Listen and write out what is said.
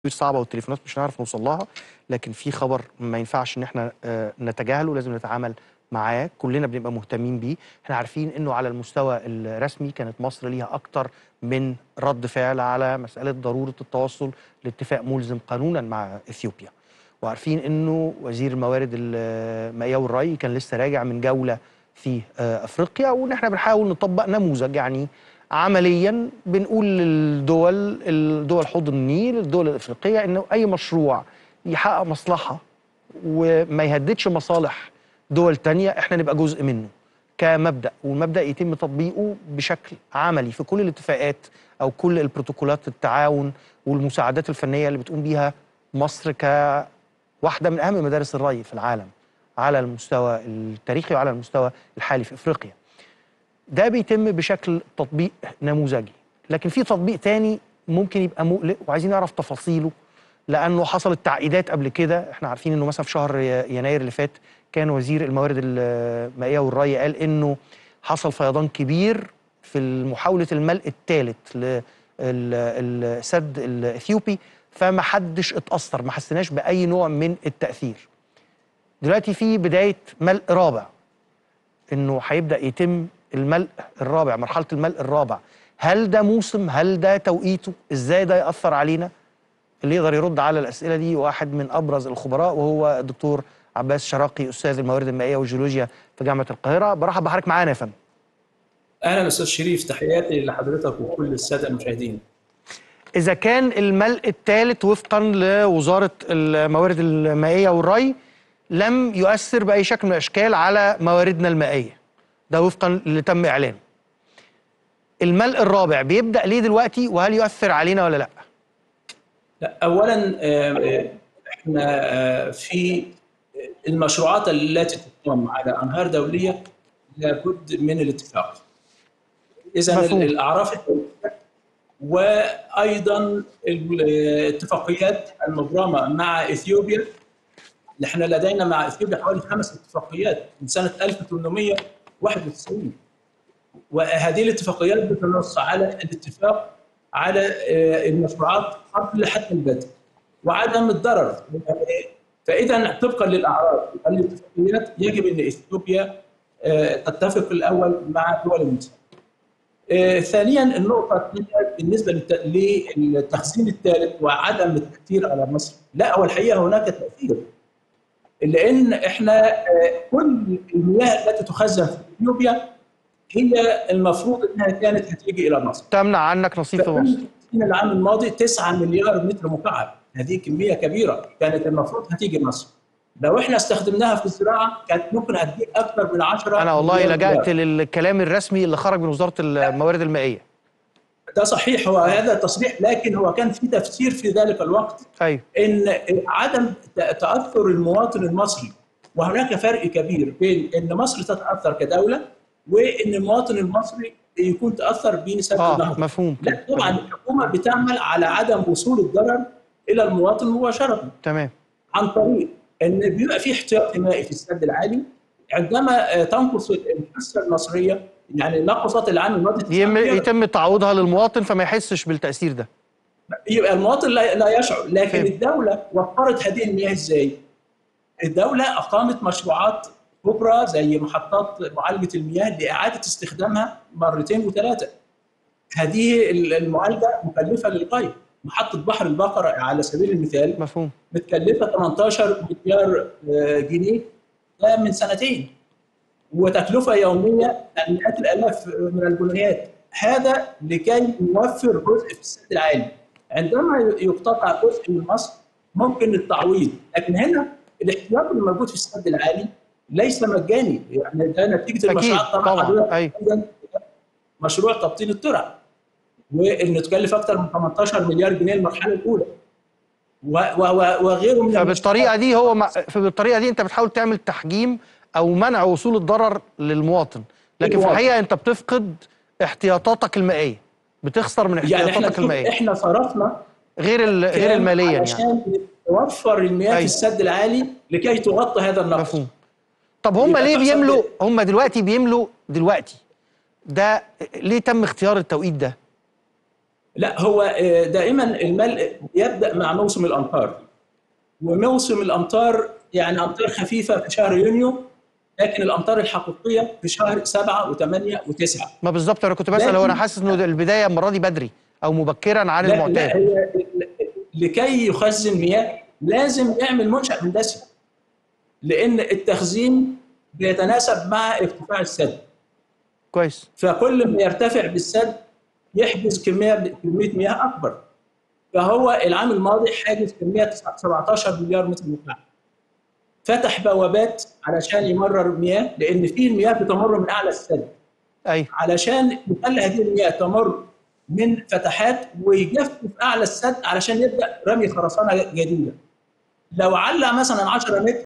صعبه والتليفونات مش هنعرف نوصل لها لكن في خبر ما ينفعش ان احنا آه، نتجاهله لازم نتعامل معاه كلنا بنبقى مهتمين بيه احنا عارفين انه على المستوى الرسمي كانت مصر ليها اكتر من رد فعل على مساله ضروره التوصل لاتفاق ملزم قانونا مع اثيوبيا وعارفين انه وزير الموارد المائيه والري كان لسه راجع من جوله في آه، افريقيا وان احنا بنحاول نطبق نموذج يعني عمليا بنقول للدول الدول حوض النيل الدول الافريقيه انه اي مشروع يحقق مصلحه وما يهددش مصالح دول تانية احنا نبقى جزء منه كمبدا والمبدا يتم تطبيقه بشكل عملي في كل الاتفاقات او كل البروتوكولات التعاون والمساعدات الفنيه اللي بتقوم بيها مصر كواحده من اهم مدارس الري في العالم على المستوى التاريخي وعلى المستوى الحالي في افريقيا ده بيتم بشكل تطبيق نموذجي لكن في تطبيق تاني ممكن يبقى مقلق وعايزين نعرف تفاصيله لانه حصلت تعقيدات قبل كده احنا عارفين انه مثلا في شهر يناير اللي فات كان وزير الموارد المائيه والري قال انه حصل فيضان كبير في محاوله الملء الثالث للسد الاثيوبي فما حدش اتاثر ما حسيناش باي نوع من التاثير دلوقتي في بدايه ملء رابع انه هيبدا يتم الملء الرابع مرحله الملء الرابع هل ده موسم هل ده توقيته ازاي ده ياثر علينا اللي يقدر يرد على الاسئله دي واحد من ابرز الخبراء وهو الدكتور عباس شراقي استاذ الموارد المائيه والجيولوجيا في جامعه القاهره برحب بحضرتك معانا يا فندم اهلا استاذ شريف تحياتي لحضرتك وكل الساده المشاهدين اذا كان الملء الثالث وفقا لوزاره الموارد المائيه والري لم يؤثر باي شكل من الاشكال على مواردنا المائيه ده وفقا اللي تم اعلانه الملء الرابع بيبدا ليه دلوقتي وهل يؤثر علينا ولا لا لا اولا احنا في المشروعات التي تقام على انهار دوليه لابد من الاتفاق اذا الاعراف وايضا الاتفاقيات المبرمه مع اثيوبيا نحن لدينا مع اثيوبيا حوالي خمس اتفاقيات من سنه 1891 وهذه الاتفاقيات بتنص على الاتفاق على المشروعات قبل حتى البدء وعدم الضرر فاذا طبقا للاعراض الاتفاقيات يجب ان اثيوبيا تتفق الاول مع دول المساعده. ثانيا النقطه الثانيه بالنسبه للتخزين الثالث وعدم التاثير على مصر لا هو الحقيقه هناك تاثير لان احنا كل المياه التي تخزن في اثيوبيا هي المفروض انها كانت هتيجي الى مصر تمنع عنك نصيب في مصر العام الماضي 9 مليار متر مكعب هذه كميه كبيره كانت المفروض هتيجي مصر لو احنا استخدمناها في الزراعه كانت ممكن هتجيب اكثر من 10 انا والله لجأت للكلام الرسمي اللي خرج من وزاره الموارد المائيه ده صحيح هو هذا تصريح لكن هو كان في تفسير في ذلك الوقت أيوه. ان عدم تاثر المواطن المصري وهناك فرق كبير بين ان مصر تتاثر كدوله وان المواطن المصري يكون تاثر بسد آه النهضه مفهوم لا طبعا الحكومه بتعمل على عدم وصول الضرر الى المواطن مباشره تمام عن طريق ان بيبقى في احتياطي مائي في السد العالي عندما تنقص الحصه المصريه يعني نقصت العام الماضي يتم تعويضها للمواطن فما يحسش بالتاثير ده يبقى المواطن لا, لا يشعر لكن فهم. الدوله وفرت هذه المياه ازاي؟ الدوله اقامت مشروعات كبرى زي محطات معالجه المياه لاعاده استخدامها مرتين وثلاثه. هذه المعالجه مكلفه للغايه. محطه بحر البقره على سبيل المثال مفهوم متكلفه 18 مليار جنيه ده من سنتين. وتكلفه يوميه مئات الالاف من الجنيهات. هذا لكي نوفر جزء في السد العالي. عندما يقتطع جزء من مصر ممكن التعويض، لكن هنا الاحتياط اللي موجود في السد العالي ليس مجاني يعني ده نتيجه المشروعات طبعا طبعا أيوة. مشروع تبطين الترع وانه تكلف اكثر من 18 مليار جنيه المرحله الاولى وغيره من فبالطريقه دي هو مع... فبالطريقه دي انت بتحاول تعمل تحجيم او منع وصول الضرر للمواطن لكن في الحقيقه انت بتفقد احتياطاتك المائيه بتخسر من احتياطاتك يعني احنا المائيه احنا صرفنا غير ال... غير الماليا عشان يعني توفر المياه أيوة. في السد العالي لكي تغطي هذا النقص مفهوم طب هم ليه بيملوا هم دلوقتي بيملوا دلوقتي ده ليه تم اختيار التوقيت ده لا هو آه، دائما الملء يبدا مع موسم الامطار وموسم الامطار يعني امطار خفيفه في شهر يونيو لكن الامطار الحقيقيه في شهر سبعه وثمانيه وتسعه ما بالظبط انا كنت بسال هو انا لكن- حاسس انه البدايه المره دي بدري او مبكرا عن لا, لا المعتاد هي لكي يخزن مياه لازم يعمل منشأ هندسي لأن التخزين بيتناسب مع ارتفاع السد كويس فكل ما يرتفع بالسد يحجز كمية كمية مياه أكبر فهو العام الماضي حاجز كمية 17 مليار متر مكعب فتح بوابات علشان يمرر مياه لأن في المياه بتمر من أعلى السد ايوه علشان يخلي هذه المياه تمر من فتحات ويجفف اعلى السد علشان يبدا رمي خرسانه جديده. لو علق مثلا 10 متر